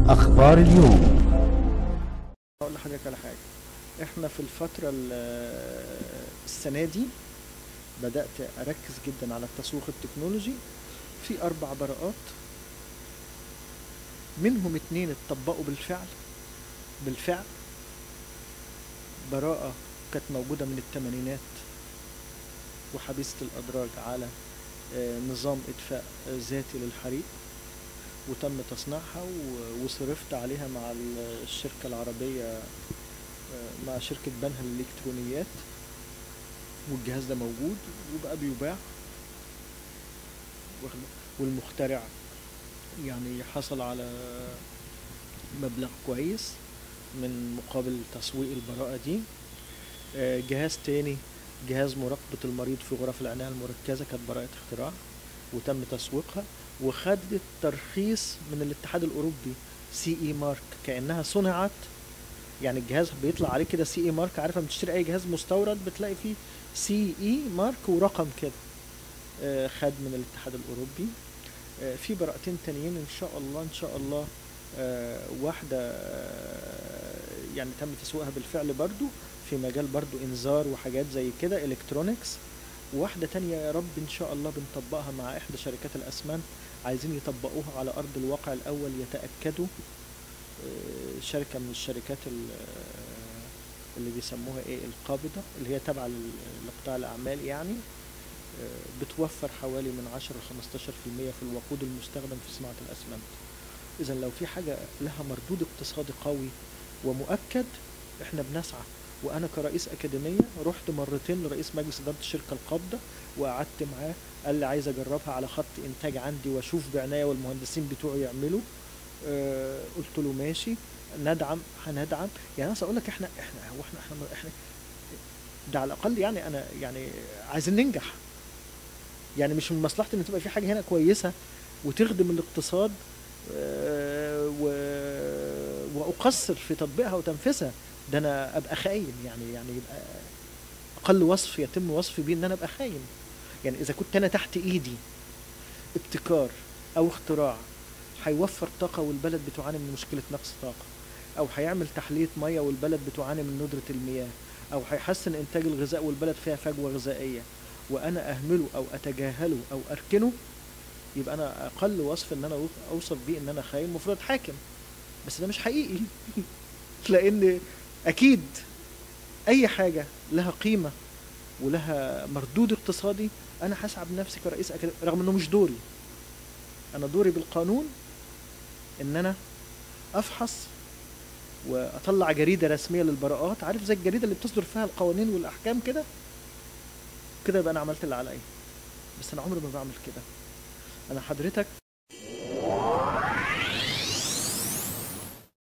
أخبار اليوم اقول لحضرتك على حاجه احنا في الفتره ال- السنه دي بدات اركز جدا على التسويق التكنولوجي في اربع براءات منهم اتنين اتطبقوا بالفعل بالفعل براءة كانت موجودة من الثمانينات وحبيسة الأدراج على آه، نظام إدفاء آه، ذاتي للحريق وتم تصنيعها و- وصرفت عليها مع ال- الشركة العربية آه، مع شركة بنها للإلكترونيات والجهاز ده موجود وبقى بيباع واخد بالك؟ والمخترع يعني حصل على مبلغ كويس من مقابل تسويق البراءة دي آه، جهاز تاني جهاز مراقبة المريض في غرف العناية المركزة كانت براءة اختراع وتم تسويقها وخدت ترخيص من الاتحاد الأوروبي سي اي مارك كأنها صنعت يعني الجهاز بيطلع عليه كده سي اي مارك عارف لما تشتري اي جهاز مستورد بتلاقي فيه سي اي مارك ورقم كده آه، خد من الاتحاد الاوروبي آه، في براءتين تانيين ان شاء الله ان شاء الله آه، واحده آه، يعني تم تسويقها بالفعل برضو في مجال برضو انذار وحاجات زي كده الكترونيكس وواحده تانية يا رب ان شاء الله بنطبقها مع احدى شركات الاسمنت عايزين يطبقوها على ارض الواقع الاول يتاكدوا آه، شركه من الشركات ال- آه، اللي بيسموها ايه القابضه اللي هي تابعه لل- لقطاع الاعمال يعني آه، بتوفر حوالي من 10 ل 15% في الوقود المستخدم في صناعه الاسمنت اذا لو في حاجه لها مردود اقتصادي قوي ومؤكد احنا بنسعى وانا كرئيس اكاديميه رحت مرتين لرئيس مجلس اداره الشركه القابضه وقعدت معاه قال لي عايز اجربها على خط انتاج عندي واشوف بعنايه والمهندسين بتوعي يعملوا آه قلت له ماشي ندعم هندعم يعني انا اقول لك احنا احنا هو احنا احنا احنا ده على الاقل يعني انا يعني عايزين ننجح يعني مش من مصلحتي ان تبقى في حاجه هنا كويسه وتخدم الاقتصاد آه، و- واقصر في تطبيقها وتنفيذها ده انا ابقى خاين يعني يعني يبقى اقل وصف يتم وصفي بيه ان انا ابقى خاين يعني اذا كنت انا تحت ايدي ابتكار او اختراع هيوفر طاقه والبلد بتعاني من مشكله نقص طاقه او هيعمل تحليه ميه والبلد بتعاني من ندره المياه او هيحسن انتاج الغذاء والبلد فيها فجوه غذائيه وانا اهمله او اتجاهله او اركنه يبقى انا اقل وصف ان انا اوصف بيه ان انا خاين المفروض اتحاكم بس ده مش حقيقي لان اكيد اي حاجه لها قيمه ولها مردود اقتصادي انا هسعى بنفسي كرئيس أكاديمي رغم انه مش دوري انا دوري بالقانون ان انا افحص واطلع جريده رسميه للبراءات عارف زي الجريده اللي بتصدر فيها القوانين والاحكام كده كده يبقى انا عملت اللي عليا بس انا عمري ما بعمل كده انا حضرتك